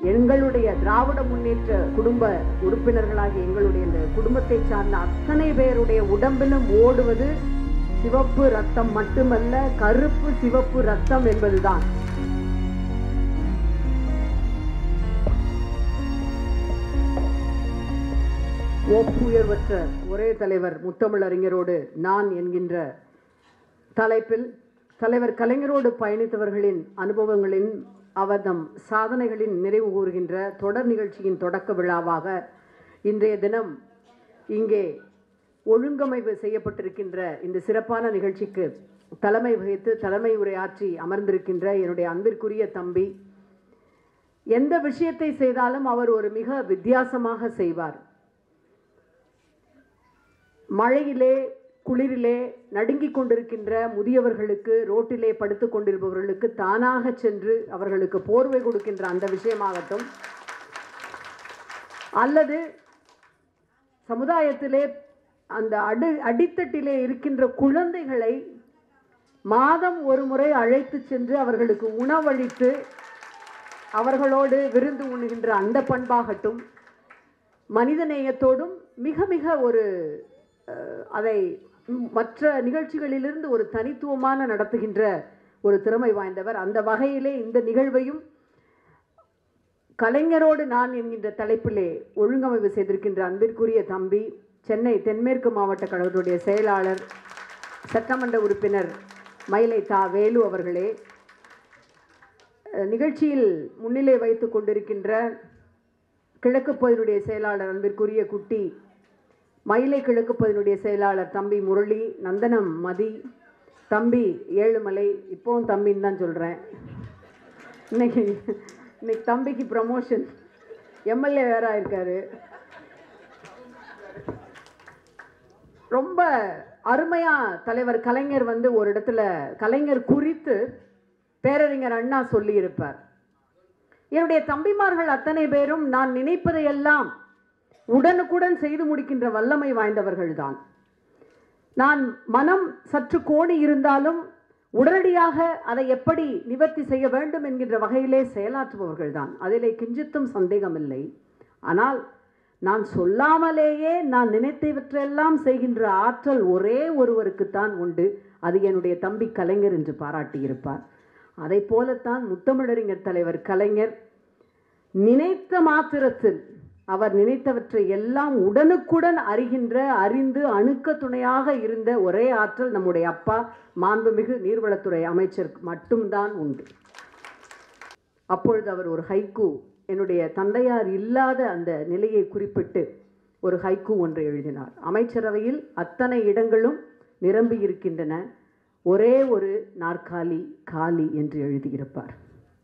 எங்களுடைய திராவிட முன்னேற்ற குடும்ப உறுப்பினர்களாகிய எங்களுடைய இந்த குடும்பத்தை சார்ந்த அத்தனை பேருடைய உடம்பிலும் ஓடுவது சிவப்பு ரத்தம் மட்டுமல்ல கருப்பு சிவப்பு ரத்தம் என்பதுதான் ஒப்புயர்வற்ற ஒரே தலைவர் முத்தமிழறிஞரோடு நான் என்கின்ற தலைப்பில் தலைவர் கலைஞரோடு பயணித்தவர்களின் அனுபவங்களின் அவதம் சாதனைகளின் நிறைவு கூறுகின்ற தொடர் நிகழ்ச்சியின் தொடக்க விழாவாக இன்றைய தினம் இங்கே ஒழுங்கமைவு செய்யப்பட்டிருக்கின்ற இந்த சிறப்பான நிகழ்ச்சிக்கு தலைமை வகித்து தலைமை உரையாற்றி அமர்ந்திருக்கின்ற என்னுடைய அன்பிற்குரிய தம்பி எந்த விஷயத்தை செய்தாலும் அவர் ஒரு மிக வித்தியாசமாக செய்வார் மழையிலே குளிரிலே நடுங்கிக் கொண்டிருக்கின்ற முதியவர்களுக்கு ரோட்டிலே படுத்துக் கொண்டிருப்பவர்களுக்கு தானாக சென்று அவர்களுக்கு போர்வை கொடுக்கின்ற அந்த விஷயமாகட்டும் அல்லது சமுதாயத்திலே அந்த அடி அடித்தட்டிலே இருக்கின்ற குழந்தைகளை மாதம் ஒரு முறை அழைத்து சென்று அவர்களுக்கு உணவளித்து அவர்களோடு விருந்து உண்ணுகின்ற அந்த பண்பாகட்டும் மனிதநேயத்தோடும் மிக மிக ஒரு அஹ், அதை ம், மற்ற நிகழ்ச்சிகளிலிருந்து ஒரு தனித்துவமான நடத்துகின்ற ஒரு திறமை வாய்ந்தவர் அந்த வகையிலே இந்த நிகழ்வையும் கலைஞரோடு நான் என்கின்ற தலைப்பிலே ஒழுங்கமைவு செய்திருக்கின்ற அன்பிற்குரிய தம்பி சென்னை தென்மேற்கு மாவட்ட கழகத்துடைய செயலாளர் சட்டமன்ற உறுப்பினர் மயிலை தா வேலு அவர்களே அஹ், நிகழ்ச்சியில் முன்னிலை வைத்துக் கொண்டிருக்கின்ற கிழக்கு பகுதியினுடைய செயலாளர் அன்பிற்குரிய குட்டி மயிலை கிழக்கு பகுதியினுடைய செயலாளர் தம்பி முரளி நந்தனம் மதி தம்பி ஏழுமலை இப்போவும் தம்பின்னு தான் சொல்கிறேன் இன்னைக்கு இன்னைக்கு தம்பிக்கு ப்ரமோஷன் எம்எல்ஏ வேற ஆயிருக்காரு ரொம்ப அருமையா தலைவர் கலைஞர் வந்து ஒரு இடத்துல கலைஞர் குறித்து பேரறிஞர் அண்ணா சொல்லியிருப்பார் என்னுடைய தம்பிமார்கள் அத்தனை பேரும் நான் நினைப்பதையெல்லாம் உடனுக்குடன் செய்து முடிக்கின்ற வல்லமை வாய்ந்தவர்கள்தான் நான் மனம் சற்று கோணி இருந்தாலும் உடனடியாக அதை எப்படி நிவர்த்தி செய்ய வேண்டும் என்கின்ற வகையிலே செயலாற்றுபவர்கள்தான் அதிலே கிஞ்சித்தும் சந்தேகமில்லை ஆனால் நான் சொல்லாமலேயே நான் நினைத்தவற்றையெல்லாம் செய்கின்ற ஆற்றல் ஒரே ஒருவருக்குத்தான் உண்டு அது என்னுடைய தம்பி கலைஞர் என்று பாராட்டியிருப்பார் அதை போலத்தான் முத்தமிழறிஞர் தலைவர் கலைஞர் நினைத்த மாத்திரத்தில் அவர் நினைத்தவற்றை எல்லாம் உடனுக்குடன் அறிகின்ற அறிந்து அணுக்க துணையாக இருந்த ஒரே ஆற்றல் நம்முடைய அப்பா மாண்புமிகு நீர்வளத்துறை அமைச்சர் மட்டும்தான் உண்டு அப்பொழுது அவர் ஒரு ஹைக்கூ என்னுடைய தந்தையார் இல்லாத அந்த நிலையை குறிப்பிட்டு ஒரு ஹைக்கூ ஒன்றை எழுதினார் அமைச்சரவையில் அத்தனை இடங்களும் நிரம்பி இருக்கின்றன ஒரே ஒரு நாற்காலி காலி என்று எழுதியிருப்பார்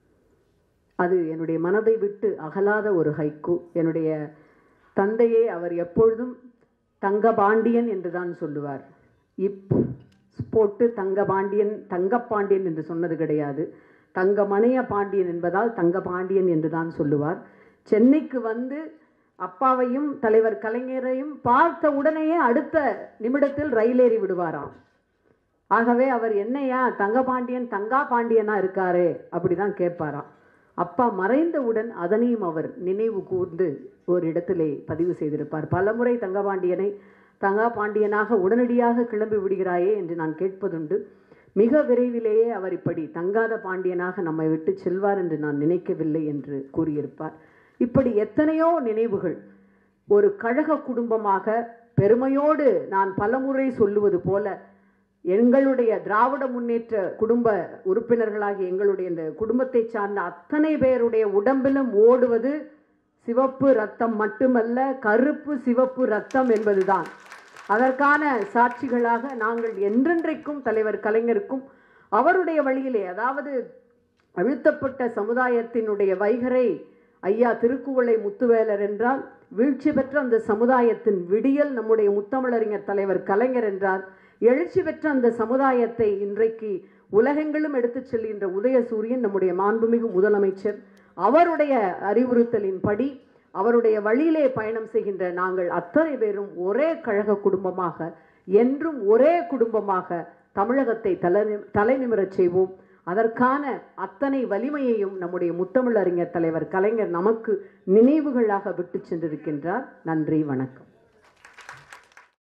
அது என்னுடைய மனதை விட்டு அகலாத ஒரு ஹைக்கூ என்னுடைய தந்தையை அவர் எப்பொழுதும் தங்கபாண்டியன் என்று தான் சொல்லுவார் இப் போட்டு தங்கபாண்டியன் தங்கப்பாண்டியன் என்று சொன்னது கிடையாது தங்கமணிய பாண்டியன் என்பதால் தங்கபாண்டியன் என்று தான் சொல்லுவார் சென்னைக்கு வந்து அப்பாவையும் தலைவர் கலைஞரையும் பார்த்த உடனேயே அடுத்த நிமிடத்தில் ரயிலேறி விடுவாராம் ஆகவே அவர் என்னையா தங்கபாண்டியன் தங்கா பாண்டியனா இருக்காரே அப்படிதான் கேட்பாராம் அப்பா மறைந்தவுடன் அதனையும் அவர் நினைவு கூர்ந்து ஒரு இடத்திலே பதிவு செய்திருப்பார் பலமுறை தங்கபாண்டியனை தங்கா பாண்டியனாக உடனடியாக கிளம்பி விடுகிறாயே என்று நான் கேட்பதுண்டு மிக விரைவிலேயே அவர் இப்படி தங்காத பாண்டியனாக நம்மை விட்டு செல்வார் என்று நான் நினைக்கவில்லை என்று கூறியிருப்பார் இப்படி எத்தனையோ நினைவுகள் ஒரு கழக குடும்பமாக பெருமையோடு நான் பலமுறை சொல்லுவது போல எங்களுடைய திராவிட முன்னேற்ற குடும்ப உறுப்பினர்களாகிய எங்களுடைய இந்த குடும்பத்தை சார்ந்த அத்தனை பேருடைய உடம்பிலும் ஓடுவது சிவப்பு ரத்தம் மட்டுமல்ல கருப்பு சிவப்பு ரத்தம் என்பதுதான் அதற்கான சாட்சிகளாக நாங்கள் என்றென்றைக்கும் தலைவர் கலைஞருக்கும் அவருடைய வழியிலே அதாவது அழுத்தப்பட்ட சமுதாயத்தினுடைய வைகரை ஐயா திருக்குவளை முத்துவேலர் என்றால் வீழ்ச்சி பெற்ற அந்த சமுதாயத்தின் விடியல் நம்முடைய முத்தமிழறிஞர் தலைவர் கலைஞர் என்றார் எழுச்சி பெற்ற அந்த சமுதாயத்தை இன்றைக்கு உலகெங்கிலும் எடுத்துச் செல்கின்ற உதயசூரியன் நம்முடைய மாண்புமிகு முதலமைச்சர் அவருடைய அறிவுறுத்தலின்படி அவருடைய வழியிலே பயணம் செய்கின்ற நாங்கள் அத்தனை பேரும் ஒரே கழக குடும்பமாக என்றும் ஒரே குடும்பமாக தமிழகத்தை தலை தலை நிமிரச் செய்வோம் அதற்கான அத்தனை வலிமையையும் நம்முடைய முத்தமிழறிஞர் தலைவர் கலைஞர் நமக்கு நினைவுகளாக விட்டு சென்றிருக்கின்றார் நன்றி வணக்கம்